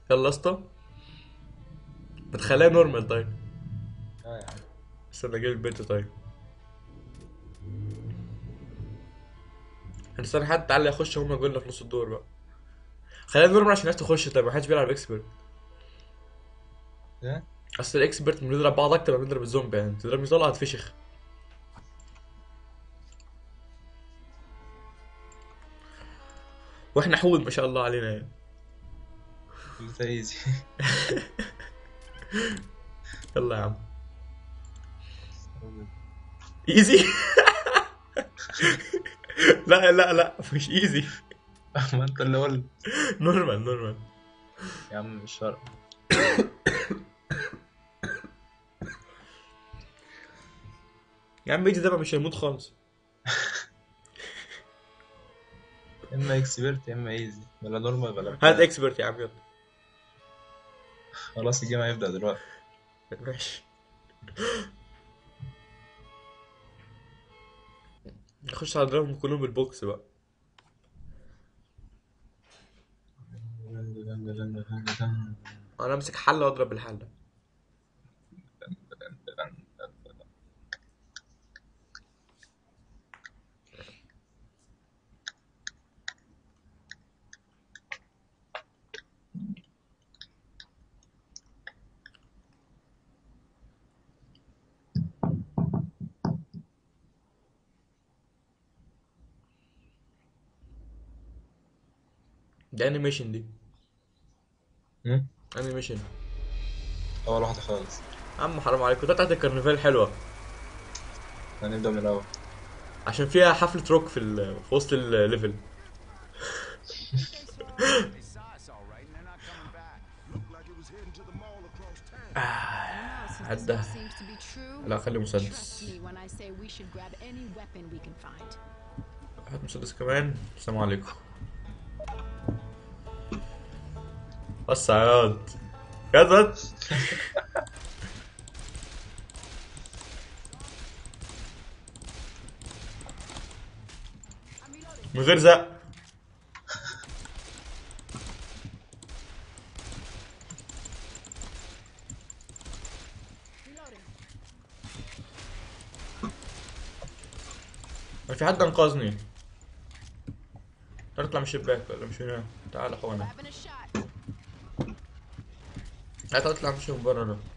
يلا يا اسطى ما تخليها نورمال طيب اه يا عم استنى اجيب البنت طيب هنستنى حد تعالى يخش هما جولنا في نص الدور بقى خلينا نورمال عشان الناس تخش طيب ما حدش بيلعب اكسبرت ايه اصل الاكسبرت بنضرب بعض اكتر ما بنضرب الزومبي يعني تضربني طلقه هتفشخ واحنا حود ما شاء الله علينا يعني قلت ايزي يلا يا عم ايزي لا لا لا مش ايزي ما انت اللي قلت نورمال نورمال يا عم مش فارقه يا عم ايزي ده بقى مش هيموت خالص يا اما اكسبرت يا اما ايزي ولا نورمال ولا هات بتاع. اكسبرت يا عم يلا خلاص الجيم هيبدأ دلوقتي ماشي نخش على دراهم كلهم بالبوكس بقى انا امسك حله واضرب بالحله ده انيميشن دي هم؟ انيميشن اول واحده خالص عم حرام عليكم ده بتاعت الكرنفال حلوه هنبدأ من الاول عشان فيها حفلة روك في, ال- في وسط الليفل They saw us all right, and they're not coming back. Looked like it was heading to the mall across town. Now, since this عدى. all seems to be true, لا خلي trust مسدس me when I say we should grab any weapon we can find. هات مسدس كمان السلام عليكم بس عياط كذا من غير زق ما في حد انقذني تعال اطلع من الشباك ولا مش هنا تعال اخوانا Grabbing a shot. تعال اطلع مش من بره انا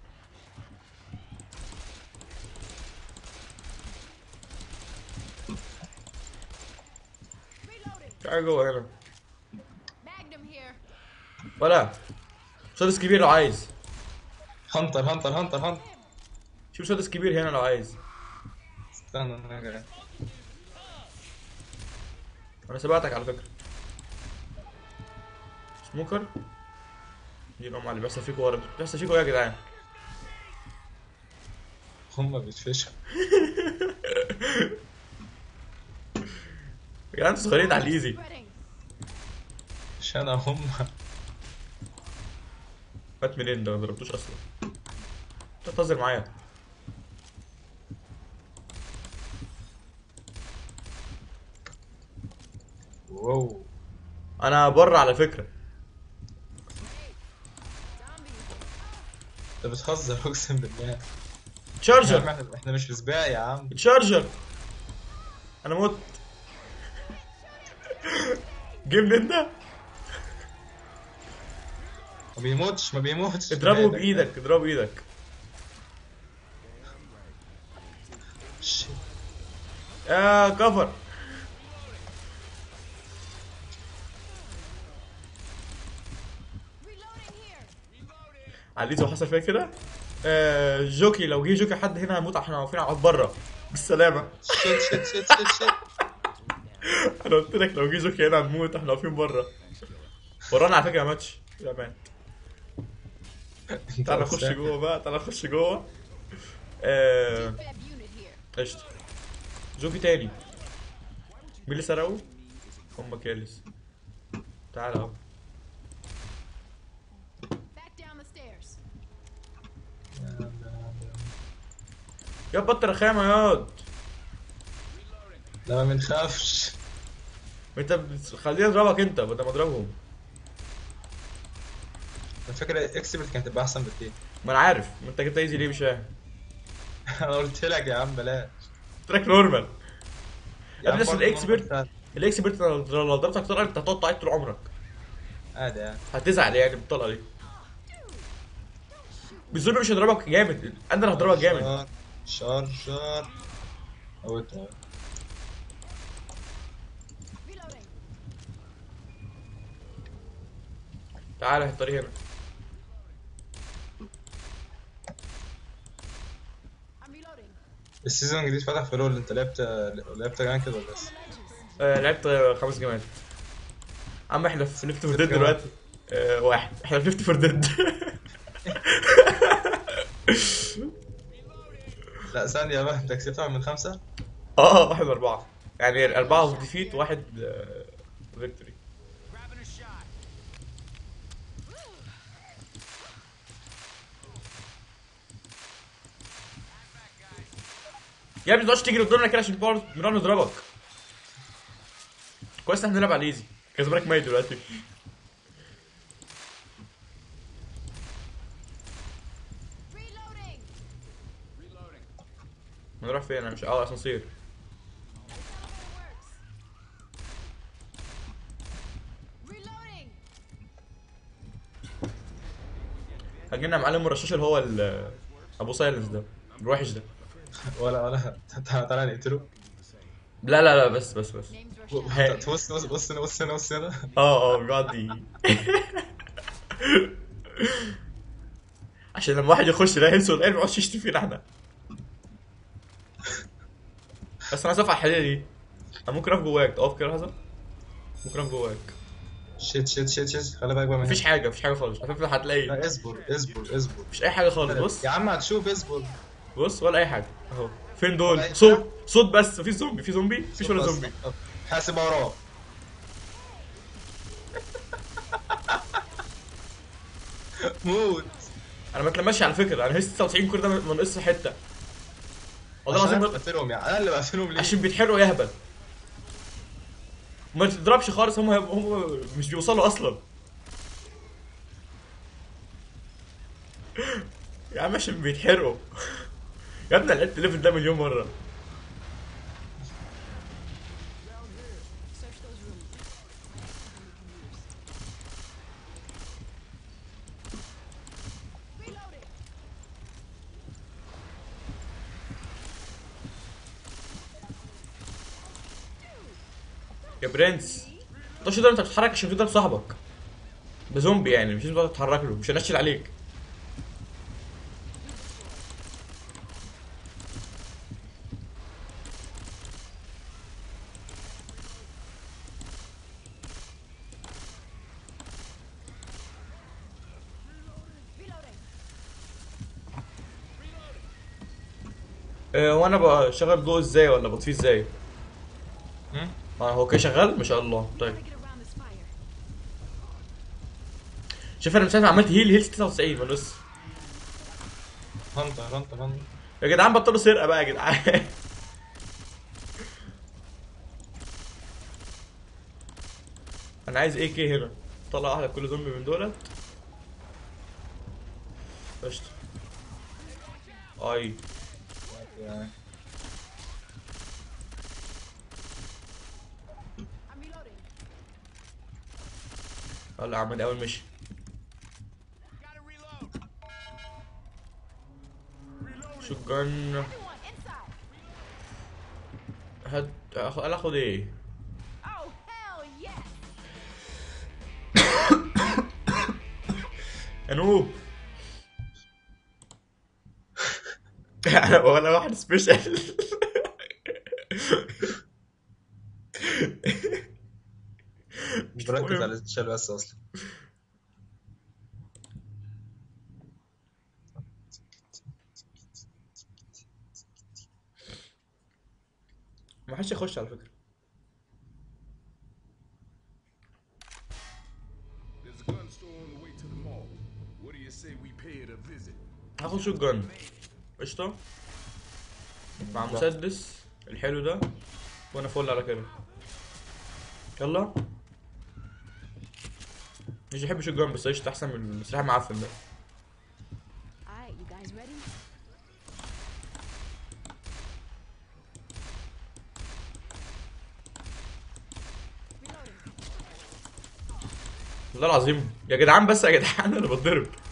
Reloading. تعال جوه هنا Magnum here. ولا مسدس كبير لو عايز هنتر هنتر هنتر هنتر شوف مسدس كبير هنا لو عايز استنى انا جاي. انا سبقتك على فكره سموكر دي نوع اللي بيحصل فيكوا ورا بيحصل فيكوا ايه يا جدعان هما بيتفشوا يا جدعان انتوا صغيرين على الايزي Spreading. مش انا هما فات منين ده ما ضربتوش اصلا انت بتهزر معايا واو انا بره على فكره انت بتهزر اقسم بالله يا عم تشارجر احنا احنا مش في سباق يا عم تشارجر انا مت جبني انت ما بيموتش ما بيموتش اضربه مالك؟ بايدك اضربه بايدك شيت. يا كفر Reloading here. على الايزي وحصل فيها كده آه جوكي لو جه جوكي حد هنا هنموت احنا واقفين على بره بالسلامه شيت شيت شيت شيت شيت انا قلت لك لو جه جوكي هنا هنموت احنا واقفين بره ورانا على فكره ماتش يا مان انت تعال نخش بتسافر. جوه بقى تعال نخش جوه آه Fab unit here. قشطة جوكي تاني مين اللي سرقه؟ هم كالس تعال اهو Back down the stairs. يا بطل رخامة ياض لا ما بنخافش انت بت- خليني اضربك انت بدل ما اضربهم انا فاكر اكسبرت كانت تبقى احسن بكتير ما انا عارف ما انت جبت ايزي ليه مش فاهم انا قلت لك يا عم بلاش قلت لك نورمال يا عم بس برضه الإكسبرت- نمبر سهل. الاكسبرت لو لو ضربتك طلقه انت هتقعد تعيط طول عمرك عادي يعني هتزعل يعني بالطلقه دي بالظلم مش هيضربك جامد انا اللي هضربك جامد شار شار شار قوت أهو. Reloading. تعالى الطريق هنا I'm reloading. السيزون الجديد فتح في رول انت لعبت لعبت رانكد ولا لسه؟ آه لعبت آه، خمس جيمات عم احنا في ليفت فور ديد دلوقتي آه واحد احنا في ليفت فور ديد لا ثانية بقى انت كسبتها من خمسة؟ اه واحد اربعة يعني اربعة في ديفيت واحد فيكتوري Grabbing a shot. يا ابني ما تقعدش تجري قدامنا كده عشان نقعد نقعد نضربك كويس ان احنا بنلعب على الايزي كسبانك ميت دلوقتي Reloading. Reloading. نروح فين انا مش اه اسانسير Reloading. هجينا معلم الرشاش اللي هو ال- ابو سايلنس ده الوحش ده ولا ولا تعالى نقتله لا لا لا بس بس بس Name's Rochelle. هي. بص بص بص هنا بص هنا بص هنا اه اه بيقعد ي- عشان لما واحد يخش يلاقي هيلث والقلب ما يقعدش يشتم فينا احنا بس انا اسف على الحديده دي انا ممكن اقف جواك تقف كده لحظه ممكن اقف جواك شيت شيت شيت شيت خلي بالك بقى من مفيش هنا. حاجه مفيش حاجه خالص هتطلع هتلاقي لا اصبر اصبر اصبر مفيش اي حاجه خالص بص يا عم هتشوف اصبر بص ولا اي حاجه اهو فين ولا دول أي صوت صوت بس مفيش زومبي في زومبي مفيش ولا بس. زومبي حاسب وراه موت انا ما اتلمسش على فكره انا هيس 99 كل ده ما نقص حته والله عشان العظيم انا بقتلهم يعني انا اللي بقتلهم ليه؟ عشان بيتحرقوا يهبل ما تضربش خالص هم هم مش بيوصلوا اصلا يا عم عشان بيتحرقوا يا ابني أنا لعبت الليفل ده مليون مره Search those rooms. Reloading. يا برنس ما تقدر انت تتحرك عشان تضرب صاحبك ده زومبي يعني مش لازم تتحرك له مش هنشل عليك Reloading. اه وانا بشغل ضوء ازاي ولا بطفيه ازاي هم؟ اه هو كده شغال ما شاء الله طيب Gotta get around this fire. شوف انا من ساعه ما عملت هيل هيل 99 ما لسه هنطر هنطر هنطر يا جدعان بطلوا سرقه بقى يا جدعان انا عايز اي كي هنا طلع واحده كل زومبي من دولت قشطه اي يعني. I'm reloading. يلا يا عم اول مشي Gotta reload. شوت جن Everyone inside. هات اخد انا اخد ايه Oh hell yes. يا نوب انا ولا واحد سبيشال مش بركز على الشال بس اصلا ما حدش يخش على فكره There's a gun store on the way to the mall. What do you say we pay it a visit? هاخد شوت جن قشطه مع مسدس الحلو ده وانا فل على كده يلا مش بحب شوت جان بس قشطة احسن من المسرح المعفن ده Alright, you guys ready? Reloading. والله العظيم يا جدعان بس يا جدعان انا بتضرب